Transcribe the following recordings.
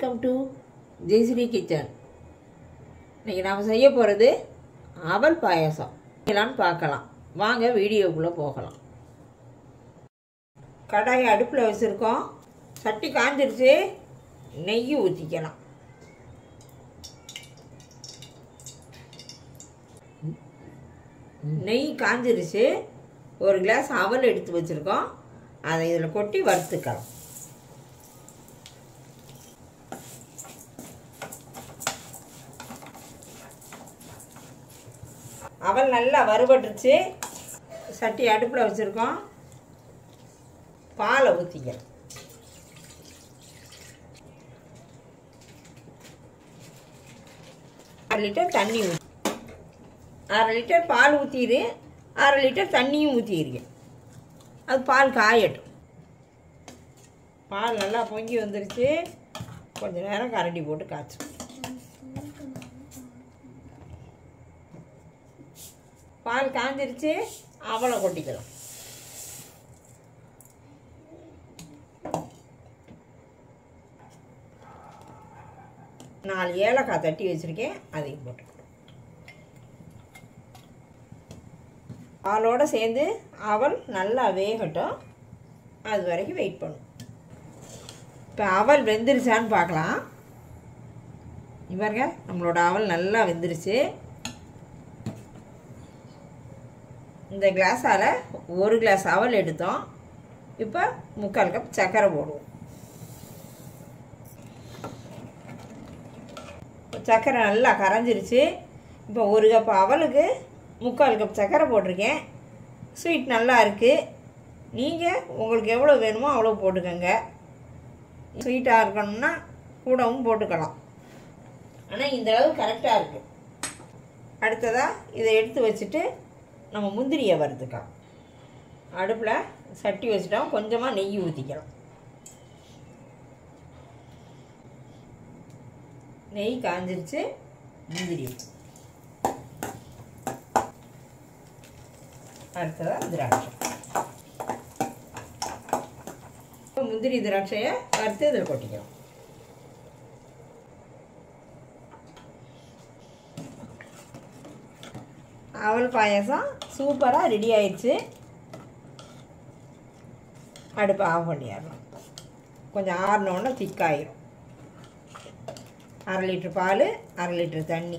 welcome to Jayashree kitchen இன்னைக்கு நாம் செய்ய போகிறது அவல் பாயாசம் செய்யலான்னு பார்க்கலாம் வாங்க வீடியோக்குள்ளே போகலாம் கடாயை அடுப்பில் வச்சுருக்கோம் சட்டி காஞ்சிருச்சு நெய் ஊற்றிக்கலாம் நெய் காஞ்சிருச்சு ஒரு கிளாஸ் அவல் எடுத்து வச்சுருக்கோம் அதை இதில் கொட்டி வறுத்துக்கலாம் அவல் நல்லா வறுபட்டுருச்சு சட்டி அடுப்பில் வச்சுருக்கோம் பாலை ஊற்றிக்கலாம் அரை லிட்டர் தண்ணி ஊற்றி அரை லிட்டர் பால் ஊற்றிடு அரை லிட்டர் தண்ணியும் ஊற்றிடுங்க அது பால் காயட்டும் பால் நல்லா பொங்கி வந்துருச்சு கொஞ்ச நேரம் கரண்டி போட்டு காய்ச்சும் பால் காஞ்சிருச்சு அவளை கொட்டிக்கலாம் நாலு ஏலக்காய் தட்டி வச்சுருக்கேன் அதையும் போட்டு பாலோடு சேர்ந்து அவல் நல்லா வேகட்டும் அது வரைக்கும் வெயிட் பண்ணும் இப்போ அவல் வெந்துருச்சான்னு பார்க்கலாம் இவருங்க நம்மளோட அவல் நல்லா வெந்துருச்சு இந்த கிளாஸால் ஒரு கிளாஸ் அவல் எடுத்தோம் இப்போ முக்கால் கப் சர்க்கரை போடுவோம் சர்க்கரை நல்லா கரைஞ்சிருச்சு இப்போ ஒரு கப் அவலுக்கு முக்கால் கப் சர்க்கரை போட்டிருக்கேன் ஸ்வீட் நல்லா இருக்குது நீங்கள் உங்களுக்கு எவ்வளோ வேணுமோ அவ்வளோ போட்டுக்கோங்க ஸ்வீட்டாக இருக்கணும்னா கூடவும் போட்டுக்கலாம் ஆனால் இந்த அளவு கரெக்டாக இருக்குது அடுத்ததாக இதை எடுத்து வச்சுட்டு நம்ம முந்திரியை வறுத்துக்கலாம் அடுப்பில் சட்டி வச்சுட்டோம் கொஞ்சமாக நெய் ஊற்றிக்கலாம் நெய் காஞ்சிருச்சு முந்திரி அடுத்ததாக திராட்சை முந்திரி திராட்சையை வறுத்து இதில் கொட்டிக்கலாம் அவல் பாயாசம் சூப்பராக ரெடி ஆயிடுச்சு அடுப்பை ஆஃப் பண்ணிடலாம் கொஞ்சம் ஆறினோடனே திக்காயிரும் அரை லிட்ரு பால் அரை லிட்ரு தண்ணி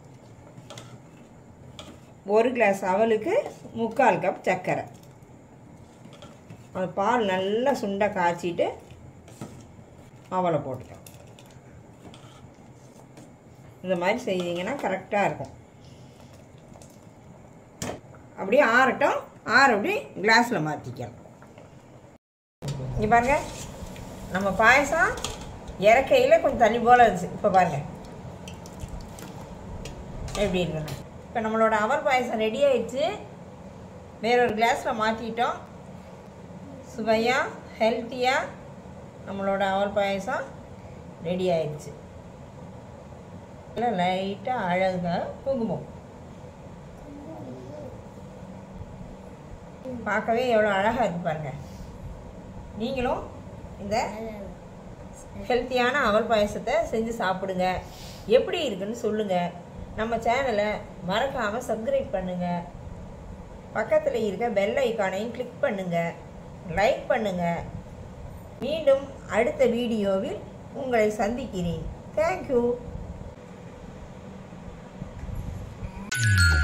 ஒரு கிளாஸ் அவலுக்கு முக்கால் கப் சர்க்கரை அந்த பால் நல்லா சுண்டை காய்ச்சிட்டு அவலை போட்டுக்கலாம் இந்த மாதிரி செய்தீங்கன்னா கரெக்டாக இருக்கும் அப்படியே ஆறட்டும் ஆற அப்படி கிளாஸில் மாற்றிக்கலாம் இங்கே பாருங்க நம்ம பாயசம் இறக்கையில் கொஞ்சம் தண்ணி போல் இருந்துச்சு இப்போ பாருங்கள் எப்படி இருக்குன்னு இப்போ நம்மளோட அவல் பாயசம் ரெடி ஆயிடுச்சு வேறொரு கிளாஸில் மாற்றிட்டோம் சுவையாக ஹெல்த்தியாக நம்மளோட அவல் பாயசம் ரெடி ஆயிடுச்சு இல்லை லைட்டாக அழகாக குங்குமம் பார்க்கவே எவ்வளோ அழகாக இருக்கு பாருங்கள் நீங்களும் இந்த ஹெல்த்தியான அவல் பாயசத்தை செஞ்சு சாப்பிடுங்க எப்படி இருக்குன்னு சொல்லுங்கள் நம்ம சேனலை மறக்காமல் சப்ஸ்கிரைப் பண்ணுங்கள் பக்கத்தில் இருக்க பெல் ஐக்கானையும் கிளிக் பண்ணுங்கள் லைக் பண்ணுங்கள் மீண்டும் அடுத்த வீடியோவில் உங்களை சந்திக்கிறேன் தேங்க்யூ